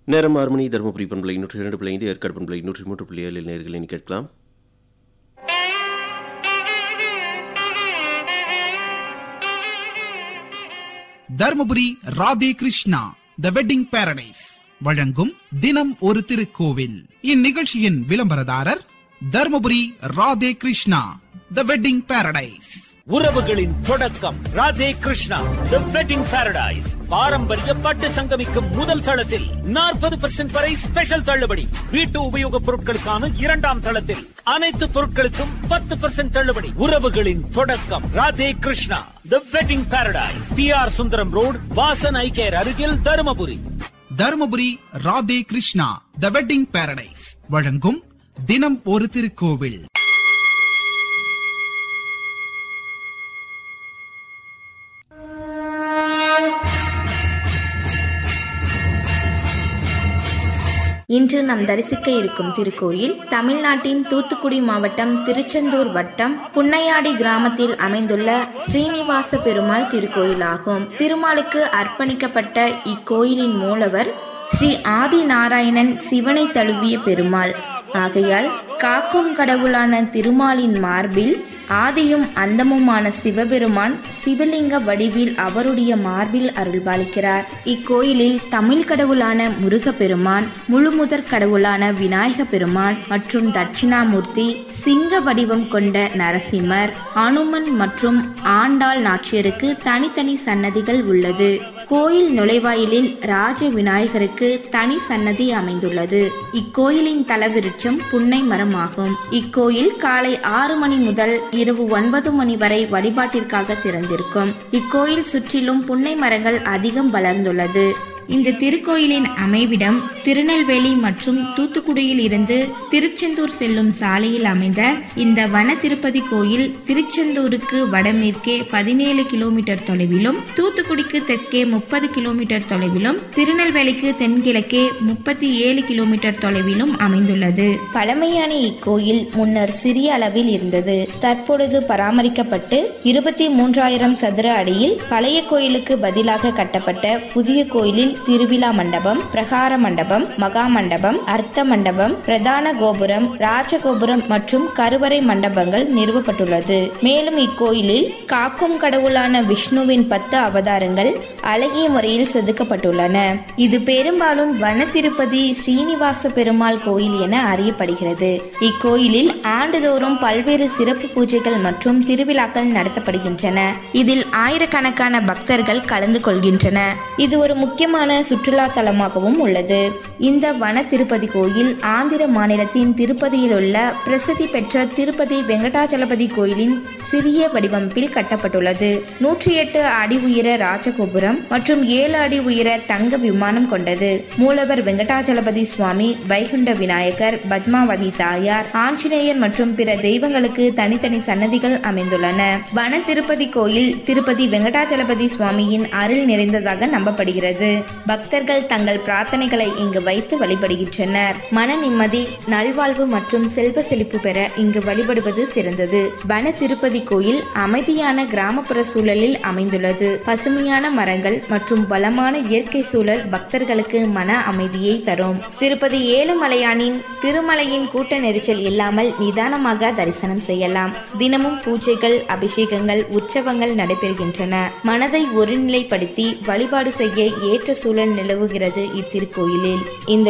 நேரம் ஆறு மணி தருமபுரி பண்பலை நூற்றி இரண்டு புள்ளி ஐந்து ஏற்காடு பண்பலை நூற்றி மூன்று புள்ளி ஏழில் நேர்களை கேட்கலாம் Dharmapuri Radhe Krishna the wedding paradise வழங்கும் தினம் ஒரு திருக்கோவில் இந்நிகழ்ச்சியின் விளம்பரதாரர் Dharmapuri Radhe Krishna the wedding paradise உறவுகளின் தொடக்கம் Radhe Krishna the wedding paradise பாரம்பரிய பட்டு சங்கமிக்கும் முதல் தளத்தில் நாற்பது பெர்சென்ட் வரை ஸ்பெஷல் தள்ளுபடி வீட்டு உபயோகப் பொருட்களுக்கான இரண்டாம் தளத்தில் அனைத்து பொருட்களுக்கும் பத்து பெர்சென்ட் தள்ளுபடி உறவுகளின் தொடக்கம் Radhe Krishna the wedding paradise P R Sundaram road Vasan eye care அருகில் Dharmapuri Dharmapuri Radhe Krishna the wedding paradise வழங்கும் தினம் ஒரு திருக்கோவில் இன்று நாம் தரிசிக்க இருக்கும் திருக்கோயில் தமிழ்நாட்டின் தூத்துக்குடி மாவட்டம் திருச்செந்தூர் வட்டம் புன்னையாடி கிராமத்தில் அமைந்துள்ள ஸ்ரீனிவாச பெருமாள் திருக்கோயிலாகும் திருமாலுக்கு அர்ப்பணிக்கப்பட்ட இக்கோயிலின் மூலவர் ஸ்ரீ ஆதி நாராயணன் சிவனை தழுவிய பெருமாள் ஆகையால் காக்கும் கடவுளான திருமாலின் மார்பில் ஆதியும் அந்தமுமான சிவபெருமான் சிவலிங்க வடிவில் அவருடைய மார்பில் அருள்பாலிக்கிறார் இக்கோயிலில் தமிழ் கடவுளான முருகப்பெருமான் முழுமுதற் கடவுளான விநாயக பெருமான் மற்றும் தட்சிணாமூர்த்தி சிங்க வடிவம் கொண்ட நரசிம்மர் அனுமன் மற்றும் ஆண்டாள் நாச்சியருக்கு தனித்தனி சன்னதிகள் உள்ளது கோயில் நுழைவாயிலில் ராஜ விநாயகருக்கு தனி சன்னதி அமைந்துள்ளது இக்கோயிலின் தலவிருட்சம் புன்னை மரம் ஆகும் இக்கோயில் காலை ஆறு மணி முதல் இரவு ஒன்பது மணி வரை வழிபாட்டிற்காக திறந்திருக்கும் இக்கோயில் சுற்றிலும் புன்னை மரங்கள் அதிகம் வளர்ந்துள்ளது இந்த திருக்கோயிலின் அமைவிடம் திருநெல்வேலி மற்றும் தூத்துக்குடியில் இருந்து திருச்செந்தூர் செல்லும் சாலையில் அமைந்த இந்த வன திருப்பதி கோயில் திருச்செந்தூருக்கு வடமேற்கே பதினேழு கிலோமீட்டர் தொலைவிலும் தூத்துக்குடிக்கு தெற்கே முப்பது கிலோமீட்டர் தொலைவிலும் திருநெல்வேலிக்கு தென்கிழக்கே முப்பத்தி ஏழு கிலோமீட்டர் தொலைவிலும் அமைந்துள்ளது பழமையான இக்கோயில் முன்னர் சிறிய அளவில் இருந்தது தற்பொழுது பராமரிக்கப்பட்டு இருபத்தி மூன்றாயிரம் சதுர அடியில் பழைய கோயிலுக்கு பதிலாக கட்டப்பட்ட புதிய கோயிலில் திருவிழா மண்டபம் பிரகார மண்டபம் மகா மண்டபம் அர்த்த மண்டபம் பிரதான கோபுரம் ராஜகோபுரம் மற்றும் கருவறை மண்டபங்கள் நிறுவப்பட்டுள்ளது மேலும் இக்கோயிலில் காக்கும் கடவுளான விஷ்ணுவின் பத்து அவதாரங்கள் அழகிய முறையில் செதுக்கப்பட்டுள்ளன இது பெரும்பாலும் வன திருப்பதி ஸ்ரீனிவாச பெருமாள் கோயில் என அறியப்படுகிறது இக்கோயிலில் ஆண்டுதோறும் பல்வேறு சிறப்பு பூஜைகள் மற்றும் திருவிழாக்கள் நடத்தப்படுகின்றன இதில் ஆயிரக்கணக்கான பக்தர்கள் கலந்து கொள்கின்றன இது ஒரு முக்கியமான சுற்றுலா தலமாகவும் உள்ளது இந்த வன திருப்பதி கோயில் ஆந்திர மாநிலத்தின் திருப்பதியில் உள்ள பிரசித்தி பெற்ற திருப்பதி வெங்கடாச்சலபதி கோயிலின் சிறிய வடிவமைப்பில் கட்டப்பட்டுள்ளது நூற்றி எட்டு அடி உயர ராஜகோபுரம் மற்றும் ஏழு அடி உயர தங்க விமானம் கொண்டது மூலவர் வெங்கடாச்சலபதி சுவாமி வைகுண்ட விநாயகர் பத்மாவதி தாயார் ஆஞ்சநேயர் மற்றும் பிற தெய்வங்களுக்கு தனித்தனி சன்னதிகள் அமைந்துள்ளன வன திருப்பதி கோயில் திருப்பதி வெங்கடாச்சலபதி சுவாமியின் அருள் நிறைந்ததாக நம்பப்படுகிறது பக்தர்கள் தங்கள் பிரார்த்தனைகளை இங்கு வைத்து வழிபடுகின்றனர் மன நிம்மதி நல்வாழ்வு மற்றும் செல்வ செழிப்பு பெற இங்கு வழிபடுவது சிறந்தது வன திருப்பதி கோயில் அமைதியான கிராமப்புற சூழலில் அமைந்துள்ளது பசுமையான மரங்கள் மற்றும் வளமான இயற்கை சூழல் பக்தர்களுக்கு மன அமைதியை தரும் திருப்பதி ஏழுமலையானின் திருமலையின் கூட்ட நெரிசல் இல்லாமல் நிதானமாக தரிசனம் செய்யலாம் தினமும் பூஜைகள் அபிஷேகங்கள் உற்சவங்கள் நடைபெறுகின்றன மனதை ஒருநிலைப்படுத்தி வழிபாடு செய்ய ஏற்ற சூழல் நிலவுகிறது இத்திருக்கோயிலில் இந்த